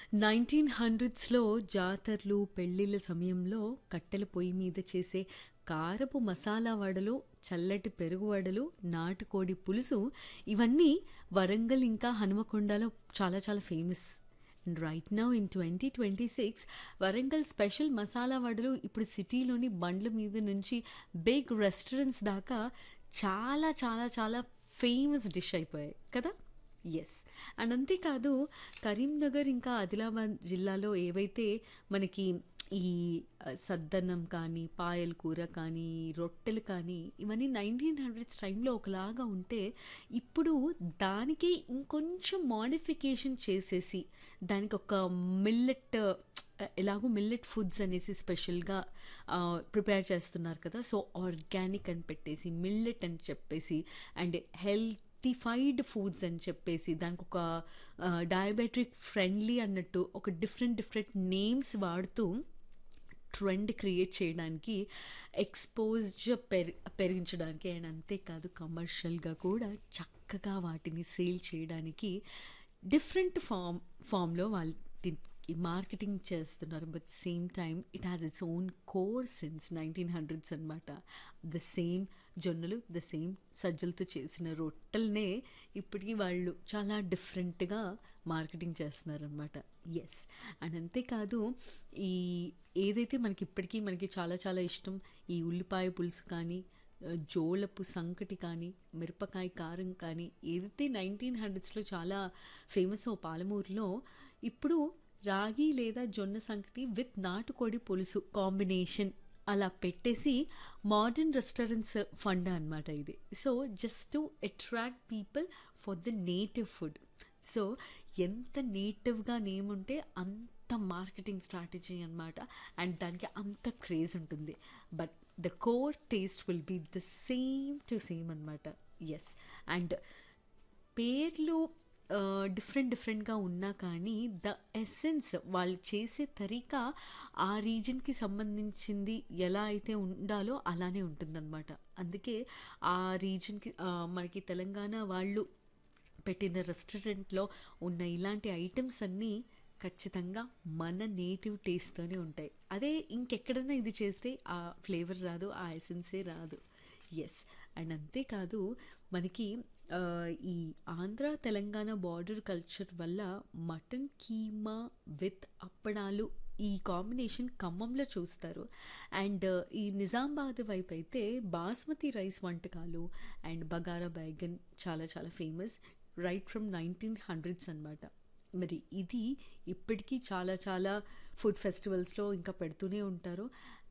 nineteen హండ్రెడ్స్లో జాతరలు పెళ్ళిళ్ళ సమయంలో కట్టెల పొయ్యి మీద చేసే కారపు మసాలా వడలు చల్లటి పెరుగు వడలు నాటుకోడి పులుసు ఇవన్నీ వరంగల్ ఇంకా హనుమకొండలో చాలా చాలా famous right now in twenty twenty six Warangal special masala వడలు ఇప్పుడు సిటీలోని బండ్ల మీద నుంచి బిగ్ రెస్టారెంట్స్ దాకా చాలా చాలా చాలా ఫేమస్ డిష్ అయిపోయాయి కదా ఎస్ అండ్ అంతేకాదు కరీంనగర్ ఇంకా ఆదిలాబాద్ జిల్లాలో ఏవైతే మనకి ఈ ఆ, సద్దన్నం కానీ పాయల కూర కానీ రొట్టెలు కానీ ఇవన్నీ నైన్టీన్ హండ్రెడ్స్ టైంలో ఒకలాగా ఉంటే ఇప్పుడు దానికి ఇంకొంచెం మోడిఫికేషన్ చేసేసి దానికి ఒక మిల్లెట్ ఎలాగో మిల్లెట్ ఫుడ్స్ అనేసి స్పెషల్గా ప్రిపేర్ చేస్తున్నారు కదా సో ఆర్గానిక్ అని పెట్టేసి మిల్లెట్ అని చెప్పేసి అండ్ హెల్తీఫైడ్ ఫుడ్స్ అని చెప్పేసి దానికి ఒక డయాబెటిక్ ఫ్రెండ్లీ అన్నట్టు ఒక డిఫరెంట్ డిఫరెంట్ నేమ్స్ వాడుతూ ట్రెండ్ క్రియేట్ చేయడానికి ఎక్స్పోజర్ పెరి పెరిగించడానికి అండ్ అంతేకాదు కమర్షియల్గా కూడా చక్కగా వాటిని సేల్ చేయడానికి డిఫరెంట్ ఫామ్ ఫామ్లో వాళ్ళకి మార్కెటింగ్ చేస్తున్నారు but same time it has its own core since nineteen hundreds అనమాట ద సేమ్ జొన్నలు ద సేమ్ సజ్జలతో చేసిన రొట్టెలనే ఇప్పటికీ వాళ్ళు చాలా డిఫరెంట్గా మార్కెటింగ్ చేస్తున్నారనమాట ఎస్ అండ్ అంతేకాదు ఈ ఏదైతే మనకి ఇప్పటికీ మనకి చాలా చాలా ఇష్టం ఈ ఉల్లిపాయ పులుసు కానీ ఆ, జోలపు సంకటి కానీ మిరపకాయ కారం కానీ ఏదైతే నైన్టీన్ హండ్రెడ్స్లో చాలా ఫేమస్ ఓ పాలమూరులో ఇప్పుడు రాగి లేదా జొన్న సంకటి విత్ నాటుకోడి పులుసు కాంబినేషన్ అలా పెట్టేసి మోడర్న్ రెస్టారెంట్స్ ఫండ్ అనమాట ఇది so just to attract people for the native food so ఎంత నేటివ్గా నేమ్ ఉంటే అంత మార్కెటింగ్ స్ట్రాటజీ అనమాట అండ్ దానికి అంత క్రేజ్ ఉంటుంది but the core taste will be the same to same అనమాట ఎస్ అండ్ పేర్లు డిఫరెంట్ డిఫరెంట్గా ఉన్నా కానీ ద ఎసెన్స్ వాళ్ళు చేసే తరీకా ఆ రీజన్కి సంబంధించింది ఎలా అయితే ఉండాలో అలానే ఉంటుందన్నమాట అందుకే ఆ రీజన్కి మనకి తెలంగాణ వాళ్ళు పెట్టిన రెస్టారెంట్లో ఉన్న ఇలాంటి ఐటమ్స్ అన్నీ ఖచ్చితంగా మన నేటివ్ టేస్ట్తోనే ఉంటాయి అదే ఇంకెక్కడైనా ఇది చేస్తే ఆ ఫ్లేవర్ రాదు ఆ ఎసెన్సే రాదు ఎస్ అండ్ అంతేకాదు మనకి ఆ, ఈ ఆంధ్ర తెలంగాణ బార్డర్ కల్చర్ వల్ల మటన్ కీమా విత్ అప్పడాలు ఈ కాంబినేషన్ ఖమ్మంలో చూస్తారు అండ్ ఈ నిజామాబాద్ వైపు అయితే బాస్మతి రైస్ వంటకాలు అండ్ బగారా బైగన్ చాలా చాలా famous right from nineteen hundreds అనమాట మరి ఇది ఇప్పటికీ చాలా చాలా ఫుడ్ ఫెస్టివల్స్లో ఇంకా పెడుతూనే ఉంటారు